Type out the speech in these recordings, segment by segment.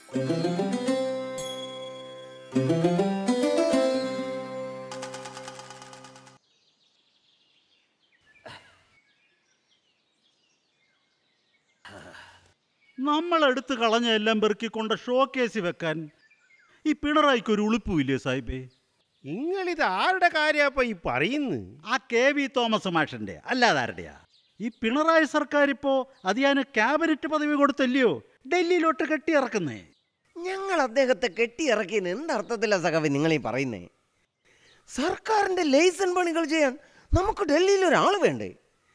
നമ്മൾ എടുത്ത് കളഞ്ഞ എല്ലാം പെറുക്കിക്കൊണ്ട് ഷോ കേസിൽ വെക്കാൻ ഈ പിണറായിക്ക് ഒരു ഉളുപ്പുമില്ലേ സാഹിബേ നിങ്ങളിത് ആരുടെ കാര്യപ്പ ഈ പറയുന്നു ആ കെ വി തോമസ് മാഷിന്റെ അല്ലാതെ ആരുടെയാ ഈ പിണറായി സർക്കാർ ഇപ്പോ അതിയാന് ക്യാബിനറ്റ് പദവി കൊടുത്തല്ലയോ ഡൽഹിയിലോട്ട് കെട്ടിയിറക്കുന്നേ ഞങ്ങൾ അദ്ദേഹത്തെ കെട്ടിയിറക്കിയെന്ന് എന്തർത്ഥത്തിലാ സഖാവി നിങ്ങൾ ഈ പറയുന്നേ സർക്കാരിന്റെ ലൈസൻ പണികൾ ചെയ്യാൻ നമുക്ക് ഡൽഹിയിൽ ഒരാൾ വേണ്ടേ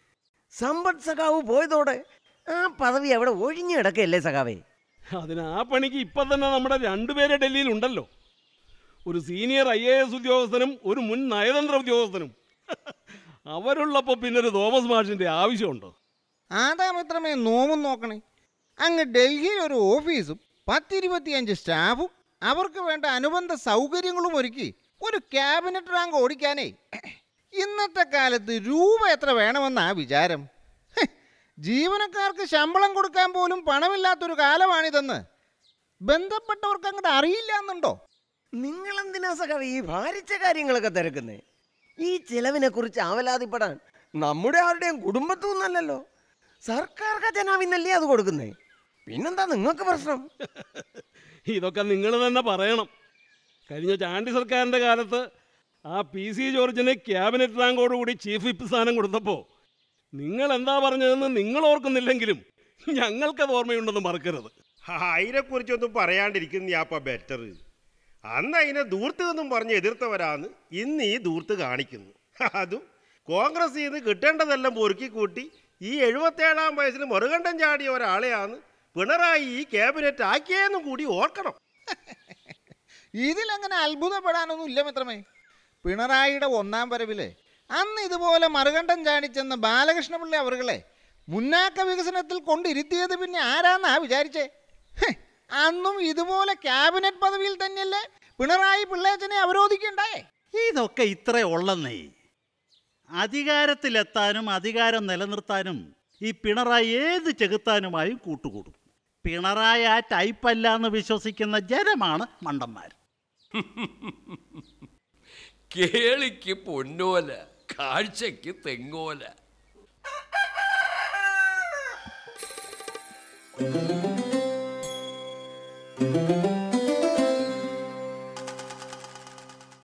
സമ്പദ് സഖാവ് പോയതോടെ ആ പദവി അവിടെ ഒഴിഞ്ഞു കിടക്കല്ലേ സഖാവേ അതിന് ആ പണിക്ക് ഇപ്പം തന്നെ നമ്മുടെ രണ്ടുപേരെ ഡൽഹിയിൽ ഉണ്ടല്ലോ ഒരു സീനിയർ ഐ എ എസ് ഉദ്യോഗസ്ഥനും ഒരു മുൻ നയതന്ത്ര ഉദ്യോഗസ്ഥനും അവരുള്ളപ്പോൾ പിന്നെ ഒരു തോമസ് മാഷിൻ്റെ ആവശ്യമുണ്ടോ അതാ മിത്രമേ നോവും നോക്കണേ അങ്ങ് ഡൽഹിയിൽ ഒരു ഓഫീസും പത്തിരുപത്തിയഞ്ച് സ്റ്റാഫും അവർക്ക് വേണ്ട അനുബന്ധ സൗകര്യങ്ങളും ഒരുക്കി ഒരു ക്യാബിനറ്റ് റാങ്ക് ഓടിക്കാനേ ഇന്നത്തെ കാലത്ത് രൂപ എത്ര വേണമെന്നാ വിചാരം ഹ്, ജീവനക്കാർക്ക് ശമ്പളം കൊടുക്കാൻ പോലും പണമില്ലാത്തൊരു കാലമാണിതെന്ന് ബന്ധപ്പെട്ടവർക്ക് അങ്ങോട്ട് അറിയില്ല എന്നുണ്ടോ നിങ്ങൾ എന്തിനാ സഖാവി ഈ ഭാരിച്ച കാര്യങ്ങളൊക്കെ തിരക്കുന്നേ ഈ ചെലവിനെ കുറിച്ച് ആവലാതിപ്പെടാൻ നമ്മുടെ ആരുടെയും കുടുംബത്തു നിന്നല്ലല്ലോ സർക്കാർ ഖജനാവിന്നല്ലേ അത് കൊടുക്കുന്നേ പിന്നെന്താ നിങ്ങൾക്ക് പ്രശ്നം ഇതൊക്കെ നിങ്ങൾ തന്നെ പറയണം കഴിഞ്ഞ ചാണ്ടി സർക്കാരിൻ്റെ കാലത്ത് ആ പി സി ജോർജിന് ക്യാബിനറ്റ് റാങ്കോടുകൂടി ചീഫ് വിപ്പ് സ്ഥാനം കൊടുത്തപ്പോൾ നിങ്ങൾ എന്താ പറഞ്ഞതെന്ന് നിങ്ങൾ ഓർക്കുന്നില്ലെങ്കിലും ഞങ്ങൾക്കത് ഓർമ്മയുണ്ടെന്ന് മറക്കരുത് അതിനെക്കുറിച്ചൊന്നും പറയാണ്ടിരിക്കുന്നയാപ്പ ബെറ്റർ അന്ന് അതിനെ ദൂർത്ത് എന്നും പറഞ്ഞ് എതിർത്തവരാന്ന് ഇന്ന് ഈ ദൂർത്ത് കാണിക്കുന്നു അതും കോൺഗ്രസിൽ നിന്ന് കിട്ടേണ്ടതെല്ലാം പൊറുക്കി കൂട്ടി ഈ എഴുപത്തേഴാം വയസ്സിൽ മറുകണ്ഠം ചാടിയ ഒരാളെയാണ് പിണറായി ഈ ക്യാബിനറ്റ് ആക്കിയെന്നും കൂടി ഓർക്കണം ഇതിലങ്ങനെ അത്ഭുതപ്പെടാനൊന്നും ഇല്ല മിത്രമേ പിണറായിയുടെ ഒന്നാം വരവില് അന്ന് ഇതുപോലെ മറുകണ്ഠം ചാടിച്ചെന്ന ബാലകൃഷ്ണപിള്ളി അവറുകളെ മുന്നാക്ക വികസനത്തിൽ കൊണ്ടിരുത്തിയത് പിന്നെ ആരാന്നാ വിചാരിച്ചേ ഹ്, അന്നും ഇതുപോലെ ക്യാബിനറ്റ് പദവിയിൽ തന്നെയല്ലേ പിണറായി പിള്ളേച്ചനെ അവരോധിക്കണ്ടായേ ഇതൊക്കെ ഇത്ര ഉള്ളെന്നേ അധികാരത്തിലെത്താനും അധികാരം നിലനിർത്താനും ഈ പിണറായി ഏത് ചെകുത്താനുമായും കൂട്ടുകൂടും പിണറായി ആ ടൈപ്പല്ല എന്ന് വിശ്വസിക്കുന്ന ജനമാണ് മണ്ടന്മാർ കേളിക്ക് പൊന്നോല കാഴ്ചയ്ക്ക് തെങ്ങോല